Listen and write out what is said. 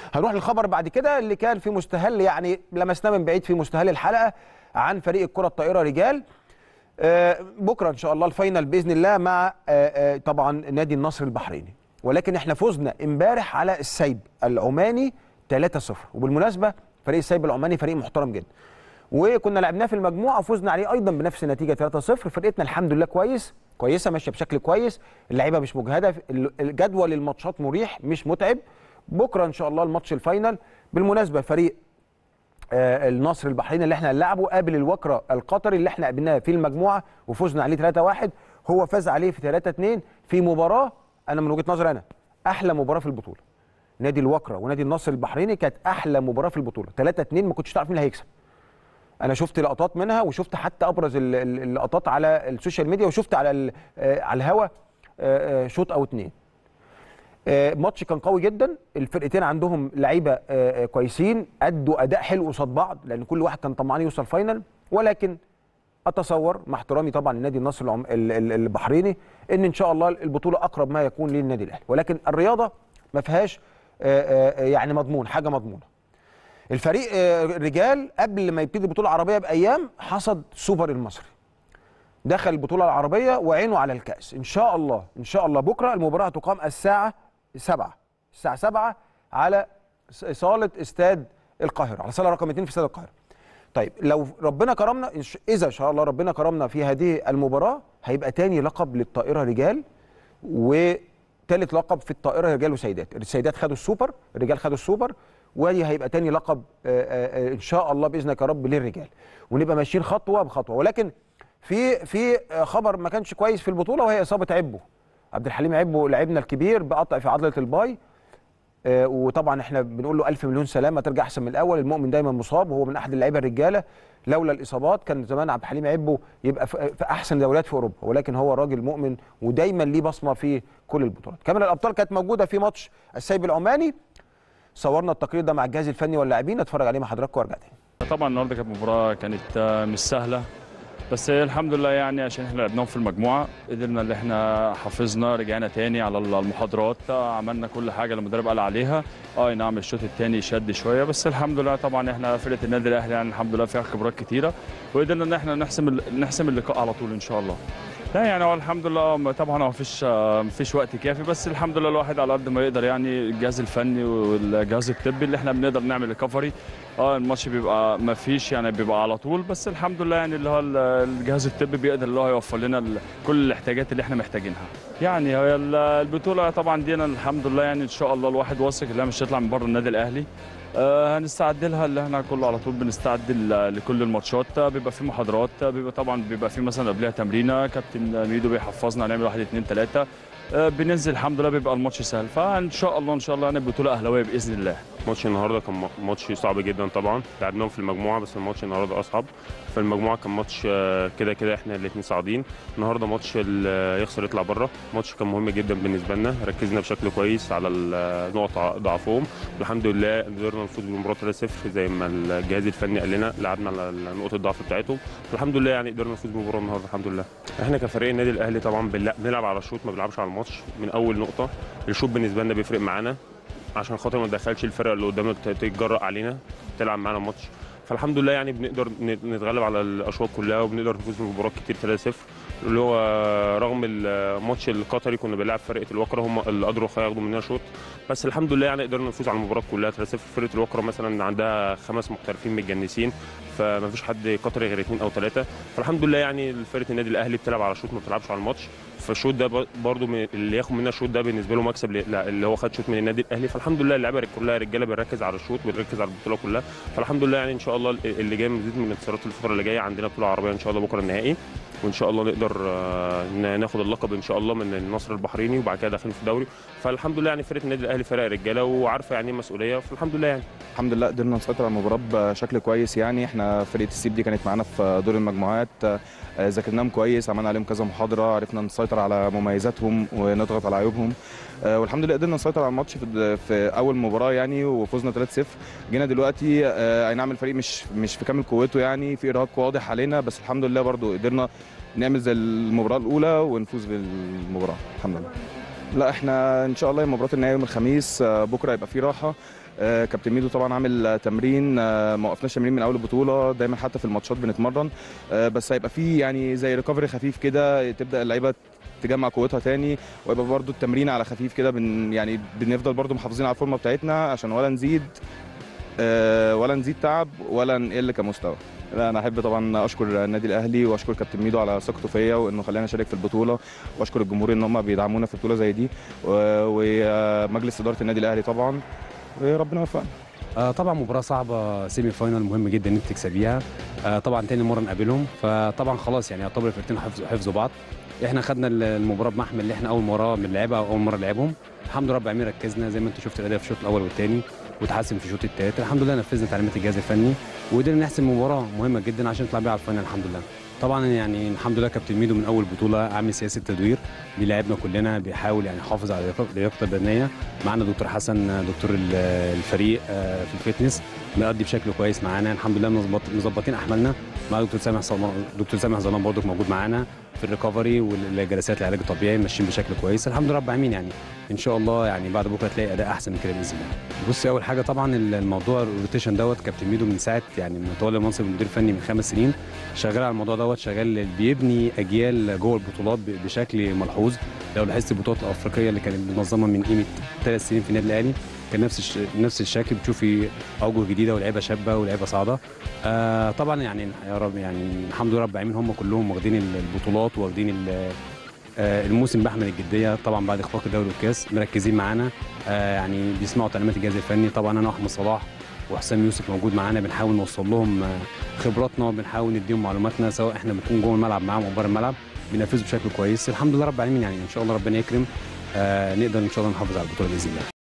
هنروح للخبر بعد كده اللي كان في مستهل يعني لمسناه من بعيد في مستهل الحلقه عن فريق الكره الطائره رجال آه، بكره ان شاء الله الفاينل باذن الله مع آه، آه، طبعا نادي النصر البحريني ولكن احنا فزنا امبارح على السيب العماني 3-0 وبالمناسبه فريق السيب العماني فريق محترم جدا وكنا لعبناه في المجموعه وفزنا عليه ايضا بنفس النتيجه 3-0 فرقتنا الحمد لله كويس كويسه ماشيه بشكل كويس اللعيبه مش مجهده الجدول الماتشات مريح مش متعب بكره ان شاء الله الماتش الفاينل بالمناسبه فريق آه، النصر البحريني اللي احنا هنلعبه قابل الوكره القطري اللي احنا قابلناه في المجموعه وفزنا عليه 3-1 هو فاز عليه في 3-2 في مباراه انا من وجهه نظري انا احلى مباراه في البطوله نادي الوكره ونادي النصر البحريني كانت احلى مباراه في البطوله 3-2 ما كنتش تعرف مين اللي هيكسب انا شفت لقطات منها وشفت حتى ابرز ال- ال- اللقطات على السوشيال ميديا وشفت على ال- آه، على الهوا آه، آه، شوط او اتنين آه، ماتش كان قوي جدا الفرقتين عندهم لعيبه آه، آه، كويسين ادوا اداء حلو قصاد بعض لان كل واحد كان طمعان يوصل فاينل ولكن اتصور مع احترامي طبعا لنادي النصر العم... ال- ال- البحريني ان ان شاء الله البطوله اقرب ما يكون للنادي الاهلي ولكن الرياضه ما فيهاش آه، آه، يعني مضمون حاجه مضمونه الفريق آه، الرجال قبل ما يبتدي البطوله العربيه بايام حصد سوبر المصري دخل البطوله العربيه وعينه على الكاس ان شاء الله ان شاء الله بكره المباراه هتقام الساعه 7 الساعه 7 على س- صاله استاد القاهره على صاله رقم 2 في استاد القاهره طيب لو ربنا كرمنا إن ش- اذا ان شاء الله ربنا كرمنا في هذه المباراه هيبقى تاني لقب للطائره رجال وثالث لقب في الطائره رجال وسيدات السيدات خدوا السوبر الرجال خدوا السوبر ودي هيبقى تاني لقب آه، آه، آه، ان شاء الله باذنك يا رب للرجال ونبقى ماشيين خطوه بخطوه ولكن في في آه، خبر ما كانش كويس في البطوله وهي اصابه عبو عبد الحليم عبو لاعبنا الكبير بقطع في عضله الباي آه، وطبعا احنا بنقول له الف مليون سلامه ترجع احسن من الاول المؤمن دايما مصاب وهو من احد اللعيبه الرجاله لولا الاصابات كان زمان عبد الحليم عبو يبقى في في احسن دوريات في اوروبا ولكن هو راجل مؤمن ودايما ليه بصمه في كل البطولات كاميرا الابطال كانت موجوده في ماتش السيب العماني صورنا التقرير ده مع الجهاز الفني واللاعبين اتفرج عليه مع حضراتكم وارجع تاني طبعا النهارده كانت مباراه كانت آه، مش سهله بس الحمد لله يعني عشان احنا لعبناهم في المجموعه قدرنا ان احنا حافظنا رجعنا تاني على المحاضرات آه، عملنا كل حاجه اللي المدرب قال عليها اه نعم الشوط الثاني شد شويه بس الحمد لله طبعا احنا فرقه النادي الاهلي يعني الحمد لله فيها خبرات كتيره وقدرنا ان احنا نحسم ال- نحسم اللقاء على طول ان شاء الله لا يعني هو الحمد لله آه، طبعا هو مفيش آه، مفيش وقت كافي بس الحمد لله الواحد على قد ما يقدر يعني الجهاز الفني والجهاز الطبي اللي احنا بنقدر نعمل ريكفري اه الماتش بيبقى مفيش يعني بيبقى على طول بس الحمد لله يعني اللي هو ال- الجهاز الطبي بيقدر اللي هو يوفر لنا ال- كل الاحتياجات اللي احنا محتاجينها يعني هي ال- البطوله طبعا دي أنا الحمد لله يعني ان شاء الله الواحد واثق انها مش هتطلع من بره النادي الاهلي آه هنستعد لها اللي احنا كله على طول بنستعد ل- لكل الماتشات آه، بيبقى في محاضرات آه، بيبقى طبعا بيبقى في مثلا قبلها تمرينه كابتن ميدو بيحفظنا هنعمل واحد اتنين تلاته آه، بننزل الحمد لله بيبقى الماتش سهل فان شاء الله ان شاء الله يعني البطوله اهلاويه باذن الله ماتش النهارده كان م- ماتش صعب جدا طبعا لعبناهم في المجموعه بس الماتش النهارده اصعب في المجموعه كان ماتش آه، كده كده احنا الاثنين صاعدين النهارده ماتش ال- يخسر يطلع بره ماتش كان مهم جدا بالنسبه لنا ركزنا بشكل كويس على ال- نقط ع- ضعفهم الحمد لله قدرنا نفوز بالمباراه 3-0 زي ما الجهاز الفني قال لنا لعبنا على ال- نقط الضعف بتاعتهم الحمد لله يعني قدرنا نفوز بالمباراه النهارده الحمد لله احنا كفريق النادي الاهلي طبعا بنلع- بنلعب على الشوط ما بنلعبش على الماتش من اول نقطه الشوط بالنسبه لنا بيفرق معانا عشان خاطر ما ندخلش الفرق اللي قدامنا ت- تتجرأ علينا تلعب معانا ماتش فالحمد لله يعني بنقدر ن- نتغلب على الاشواط كلها وبنقدر نفوز بالمباراه كتير 3-0 اللي هو رغم الماتش القطري كنا بنلعب فرقه الوكره هم اللي قدروا ياخدوا مننا شوط بس الحمد لله يعني قدرنا نفوز على المباراه كلها 3-0 فرقه الوكره مثلا عندها خمس محترفين متجنسين فما فيش حد قطري غير اثنين او ثلاثه فالحمد لله يعني فرقه النادي الاهلي بتلعب على شوط ما بتلعبش على الماتش فالشوط ده ب- برضو من اللي ياخد مننا الشوط ده بالنسبه له مكسب ل- لا، اللي هو خد شوط من النادي الاهلي فالحمد لله اللعيبه كلها رجاله بنركز على الشوط بنركز على البطوله كلها فالحمد لله يعني ان شاء الله اللي جاي مزيد من الانتصارات الفتره اللي جايه عندنا بطوله عربيه ان شاء الله بكره النهائي وان شاء الله نقدر آه، ن- ناخد اللقب ان شاء الله من النصر البحريني وبعد كده داخلين في الدوري فالحمد لله يعني فرقه النادي الاهلي فرقه رجاله وعارفه يعني ايه مسؤوليه فالحمد لله يعني الحمد لله قدرنا نسيطر على المباراه بشكل كويس يعني احنا فرقه السيب دي كانت معانا في دور المجموعات آه، ذاكرناهم كويس عملنا عليهم كذا محاضره عرفنا نسيطر على مميزاتهم ونضغط على عيوبهم آه، والحمد لله قدرنا نسيطر على الماتش في, في اول مباراه يعني وفزنا 3-0 جينا دلوقتي آه، اي نعم الفريق مش مش في كامل قوته يعني في ارهاق واضح علينا بس الحمد لله برضو قدرنا نعمل زي المباراه الاولى ونفوز بالمباراه الحمد لله لا احنا ان شاء الله مباراه النهائي يوم الخميس آه، بكره يبقى في راحه آه، كابتن ميدو طبعا عامل آه، تمرين آه، ما وقفناش تمرين من اول البطوله دايما حتى في الماتشات بنتمرن آه، بس هيبقى فيه يعني زي ريكفري خفيف كده تبدا اللعيبه تجمع قوتها تاني ويبقى برضو التمرين على خفيف كده بن يعني بنفضل برضو محافظين على الفورمه بتاعتنا عشان ولا نزيد آه، ولا نزيد تعب ولا نقل كمستوى لا انا احب طبعا اشكر النادي الاهلي واشكر كابتن ميدو على ثقته فيا وانه خلاني اشارك في البطوله واشكر الجمهور ان هم بيدعمونا في بطوله زي دي و- ومجلس اداره النادي الاهلي طبعا وربنا يوفقنا آه طبعا مباراه صعبه سيمي فاينال مهم جدا ان انت تكسبيها آه طبعا تاني مره نقابلهم فطبعا خلاص يعني يعتبر الفرقتين حفظوا حفظوا بعض احنا خدنا المباراه بمحمل اللي احنا اول مباراه بنلعبها او اول مره نلعبهم الحمد لله رب العالمين ركزنا زي ما انت شفت الاداء في الشوط الاول والثاني وتحسن في الشوط الثالث الحمد لله نفذنا تعليمات الجهاز الفني وقدرنا نحسم مباراه مهمه جدا عشان نطلع بيها على الفاينل الحمد لله طبعا يعني الحمد لله كابتن ميدو من اول بطوله عامل سياسه تدوير بيلاعبنا كلنا بيحاول يعني يحافظ على لياقته البدنيه معانا دكتور حسن دكتور ال- الفريق آه، في الفتنس بيأدي بشكل كويس معانا الحمد لله مظبط- مظبطين احمالنا مع دكتور سامح صلمان دكتور سامح ظلام برضك موجود معانا في الريكفري والجلسات العلاج الطبيعي ماشيين بشكل كويس الحمد لله رب العالمين يعني ان شاء الله يعني بعد بكره تلاقي اداء احسن من كده باذن الله بصي اول حاجه طبعا الموضوع الروتيشن دوت كابتن ميدو من ساعه يعني من تولي منصب المدير الفني من خمس سنين شغال على الموضوع دوت شغال بيبني اجيال جوه البطولات ب- بشكل ملحوظ لو لاحظت البطولات الافريقيه اللي كانت منظمه من قيمه ثلاث سنين في النادي الاهلي كان نفس الش... نفس الشكل بتشوفي اوجه جديده ولاعيبه شابه ولاعيبه صاعده آه طبعا يعني يا رب يعني الحمد لله رب العالمين هم كلهم واخدين البطولات واخدين ال- آه، الموسم بحمل الجديه طبعا بعد اخفاق الدوري والكاس مركزين معانا آه، يعني بيسمعوا تعليمات الجهاز الفني طبعا انا واحمد صلاح وحسام يوسف موجود معانا بنحاول نوصل لهم آه، خبراتنا بنحاول نديهم معلوماتنا سواء احنا بنكون جوه الملعب معاهم او بره الملعب بينفذوا بشكل كويس الحمد لله رب العالمين يعني ان شاء الله ربنا يكرم آه، نقدر ان شاء الله نحافظ على البطوله باذن الله